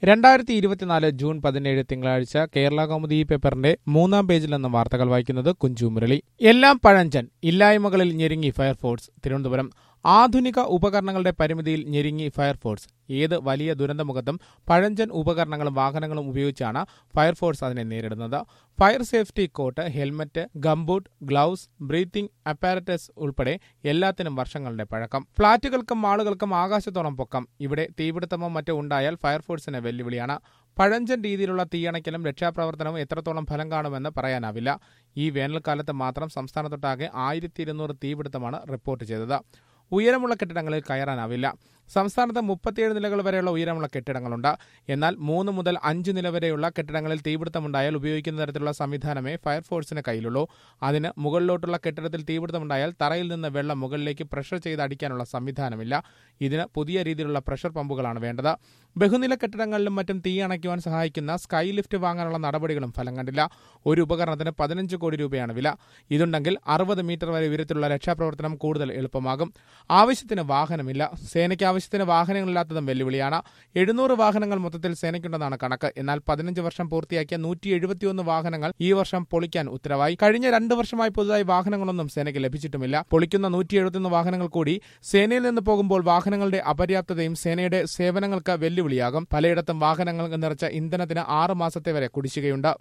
രണ്ടായിരത്തി ഇരുപത്തിനാല് ജൂൺ പതിനേഴ് തിങ്കളാഴ്ച കേരള കൗമുദി പേപ്പറിന്റെ മൂന്നാം പേജിൽ നിന്ന് വാർത്തകൾ വായിക്കുന്നത് കുഞ്ചു മുരളി എല്ലാം പഴഞ്ചൻ ഇല്ലായ്മകളിൽ ഞെരുങ്ങി ഫയർഫോഴ്സ് തിരുവനന്തപുരം ആധുനിക ഉപകരണങ്ങളുടെ പരിമിതിയിൽ ഞെരുങ്ങി ഫയർഫോഴ്സ് ഏത് വലിയ ദുരന്തമുഖത്തും പഴഞ്ചൻ ഉപകരണങ്ങളും വാഹനങ്ങളും ഉപയോഗിച്ചാണ് ഫയർഫോഴ്സ് അതിനെ നേരിടുന്നത് fire safety coat helmet gumboot gloves breathing apparatus ഉൾപ്പെടെ എല്ലാത്തിനും വർഷങ്ങളുടെ പഴക്കം ഫ്ളാറ്റുകൾക്കും മാളുകൾക്കും ആകാശത്തോളം പൊക്കം ഇവിടെ തീപിടുത്തമോ മറ്റോ ഉണ്ടായാൽ ഫയർഫോഴ്സിന് വെല്ലുവിളിയാണ് പഴഞ്ചൻ രീതിയിലുള്ള തീയണയ്ക്കലും രക്ഷാപ്രവർത്തനവും എത്രത്തോളം ഫലം കാണുമെന്ന് പറയാനാവില്ല ഈ വേനൽക്കാലത്ത് മാത്രം സംസ്ഥാനത്തൊട്ടാകെ ആയിരത്തി ഇരുന്നൂറ് തീപിടുത്തമാണ് റിപ്പോർട്ട് ചെയ്തത് ഉയരമുള്ള കെട്ടിടങ്ങളിൽ കയറാനാവില്ല സംസ്ഥാനത്ത് മുപ്പത്തിയേഴ് നിലകൾ വരെയുള്ള ഉയരമുള്ള കെട്ടിടങ്ങളുണ്ട് എന്നാൽ മൂന്ന് മുതൽ അഞ്ച് നില വരെയുള്ള കെട്ടിടങ്ങളിൽ തീപിടുത്തമുണ്ടായാൽ ഉപയോഗിക്കുന്ന തരത്തിലുള്ള സംവിധാനമേ ഫയർഫോഴ്സിന് കയ്യിലുള്ളൂ അതിന് മുകളിലോട്ടുള്ള കെട്ടിടത്തിൽ തീപിടുത്തമുണ്ടായാൽ തറയിൽ നിന്ന് വെള്ളം മുകളിലേക്ക് പ്രഷർ ചെയ്ത് അടിക്കാനുള്ള സംവിധാനമില്ല ഇതിന് പുതിയ രീതിയിലുള്ള പ്രഷർ പമ്പുകളാണ് വേണ്ടത് ബഹുനില കെട്ടിടങ്ങളിലും മറ്റും തീ അണയ്ക്കുവാൻ സഹായിക്കുന്ന സ്കൈ ലിഫ്റ്റ് വാങ്ങാനുള്ള നടപടികളും ഫലം കണ്ടില്ല ഒരു ഉപകരണത്തിന് പതിനഞ്ച് കോടി രൂപയാണ് വില ഇതുണ്ടെങ്കിൽ അറുപത് മീറ്റർ വരെ ഉയരത്തിലുള്ള രക്ഷാപ്രവർത്തനം കൂടുതൽ എളുപ്പമാകും ആവശ്യത്തിന് വാഹനമില്ല സേനയ്ക്ക് ആവശ്യത്തിന് വാഹനങ്ങളില്ലാത്തതും വെല്ലുവിളിയാണ് എഴുന്നൂറ് വാഹനങ്ങൾ മൊത്തത്തിൽ സേനയ്ക്കുണ്ടെന്നാണ് കണക്ക് എന്നാൽ പതിനഞ്ച് വർഷം പൂർത്തിയാക്കിയ നൂറ്റി എഴുപത്തിയൊന്ന് വാഹനങ്ങൾ ഈ വർഷം പൊളിക്കാൻ ഉത്തരവായി കഴിഞ്ഞ രണ്ട് വർഷമായി പുതുതായി വാഹനങ്ങളൊന്നും സേനയ്ക്ക് ലഭിച്ചിട്ടുമില്ല പൊളിക്കുന്ന നൂറ്റി എഴുപത്തിയൊന്ന് വാഹനങ്ങൾ കൂടി സേനയിൽ നിന്ന് പോകുമ്പോൾ വാഹനങ്ങളുടെ അപര്യാപ്തതയും സേനയുടെ സേവനങ്ങൾക്ക് വെല്ലുവിളിയാകും പലയിടത്തും വാഹനങ്ങൾ നിറച്ച ഇന്ധനത്തിന് ആറ് മാസത്തെ വരെ കുടിശ്ശികയുണ്ട്